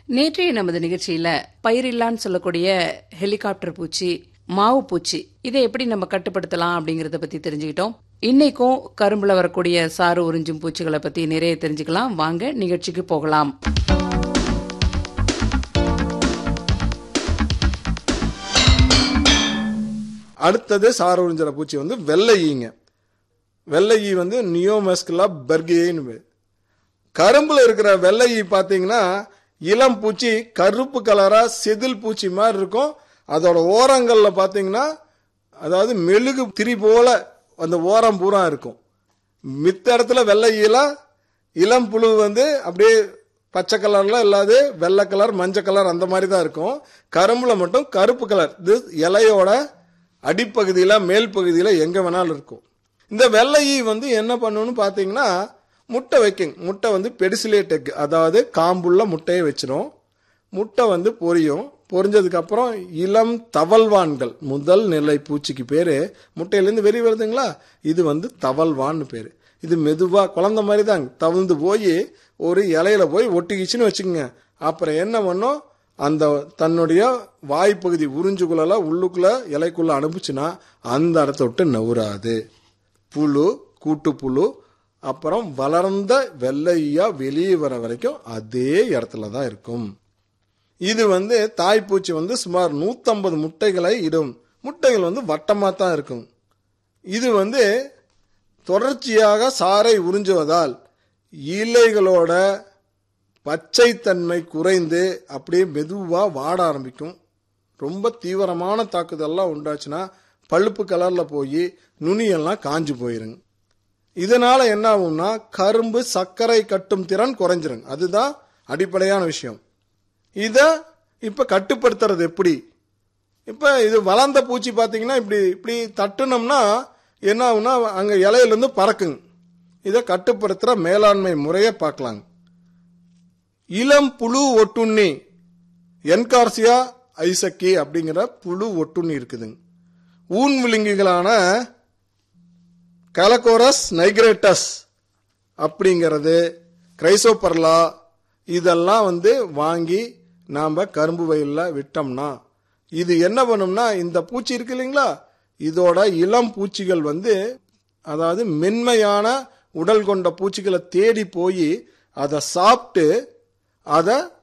நேற்றைய நமது நிகழ்ச்சியில பயிரில்லான்னு சொல்லக்கூடிய ஹெலிகாப்டர் பூச்சி மாவு பூச்சி இதை எப்படி நம்ம கட்டுப்படுத்தலாம் அப்படிங்கறத பத்தி தெரிஞ்சுக்கிட்டோம் இன்னைக்கும் கரும்புல வரக்கூடிய சாறு உறிஞ்சும் பூச்சிகளை பத்தி நிறைய தெரிஞ்சுக்கலாம் வாங்க நிகழ்ச்சிக்கு போகலாம் அடுத்தது சார் உறிஞ்சிற பூச்சி வந்து வெள்ளை ஈங்க வெள்ளை ஈ வந்து நியோமஸ்குலா பெர்கின்னு பேர் கரும்புல இருக்கிற வெள்ளை ஈ பார்த்தீங்கன்னா இளம் பூச்சி கருப்பு கலரா செதில் பூச்சி மாதிரி இருக்கும் அதோட ஓரங்கள்ல பார்த்தீங்கன்னா அதாவது மெழுகு திரி போல அந்த ஓரம் பூரா இருக்கும் மித்த இடத்துல வெள்ளை ஈல இளம் புழு வந்து அப்படியே பச்சை கலர்ல இல்லாது வெள்ளை கலர் மஞ்சள் கலர் அந்த மாதிரி தான் இருக்கும் கரும்புல மட்டும் கருப்பு கலர் இது இலையோட அடிப்பகுதியில மேல் பகுதியில எங்க வேணாலும் இருக்கும் இந்த வெள்ளை ஈ வந்து என்ன பண்ணுன்னு பாத்தீங்கன்னா முட்டை வைக்கும் முட்டை வந்து பெடிசிலேட் எக் அதாவது காம்புள்ள முட்டையை வச்சிரும் முட்டை வந்து பொரியும் பொரிஞ்சதுக்கு அப்புறம் இளம் தவல்வான்கள் முதல் நிலை பூச்சிக்கு பேரு முட்டையிலேருந்து வெளியே வருதுங்களா இது வந்து தவல்வான்னு பேரு இது மெதுவா குழந்தை மாதிரி தான் தவழ்ந்து போய் ஒரு இலையில போய் ஒட்டிக்கிச்சுன்னு வச்சுக்கோங்க அப்புறம் என்ன பண்ணும் அந்த தன்னுடைய வாய்ப்பகுதி உறிஞ்சுக்குள்ள உள்ளுக்குள்ள இலைக்குள்ள அனுப்புச்சுன்னா அந்த இடத்த விட்டு நவுறாது புழு கூட்டுப்புழு அப்புறம் வளர்ந்த வெள்ளையா வெளியே வர வரைக்கும் அதே இடத்துல தான் இருக்கும் இது வந்து தாய்ப்பூச்சி வந்து சுமார் 150 முட்டைகளை இடும் முட்டைகள் வந்து வட்டமாக தான் இருக்கும் இது வந்து தொடர்ச்சியாக சாறை உறிஞ்சுவதால் இலைகளோட பச்சைத்தன்மை குறைந்து அப்படியே மெதுவாக வாட ஆரம்பிக்கும் ரொம்ப தீவிரமான தாக்குதல்லாம் உண்டாச்சுன்னா பழுப்பு கலரில் போய் நுனியெல்லாம் காஞ்சு போயிருங்க இதனால என்ன ஆகும்னா கரும்பு சர்க்கரை கட்டும் திறன் குறைஞ்சிருங்க அதுதான் அடிப்படையான விஷயம் இதை இப்போ கட்டுப்படுத்துறது எப்படி இப்போ இது வளர்ந்த பூச்சி பார்த்தீங்கன்னா இப்படி இப்படி தட்டுனோம்னா என்ன ஆகும்னா அங்கே இலையிலேருந்து பறக்குங்க இதை கட்டுப்படுத்துகிற மேலாண்மை முறையை பார்க்கலாங்க இளம் புழு ஒட்டுண்ணி என்கார்சியா ஐசக்கி அப்படிங்கிற புழு ஒட்டுண்ணி இருக்குதுங்க ஊன் விலங்குகளான கலகோரஸ் நைக்ரேட்டஸ் அப்படிங்கிறது கிரைசோபர்லா இதெல்லாம் வந்து வாங்கி நாம் கரும்பு வயலில் விட்டோம்னா இது என்ன பண்ணும்னா இந்த பூச்சி இருக்கு இல்லைங்களா இதோட இளம் பூச்சிகள் வந்து அதாவது மென்மையான உடல் கொண்ட பூச்சிகளை தேடி போய் அதை சாப்பிட்டு அதை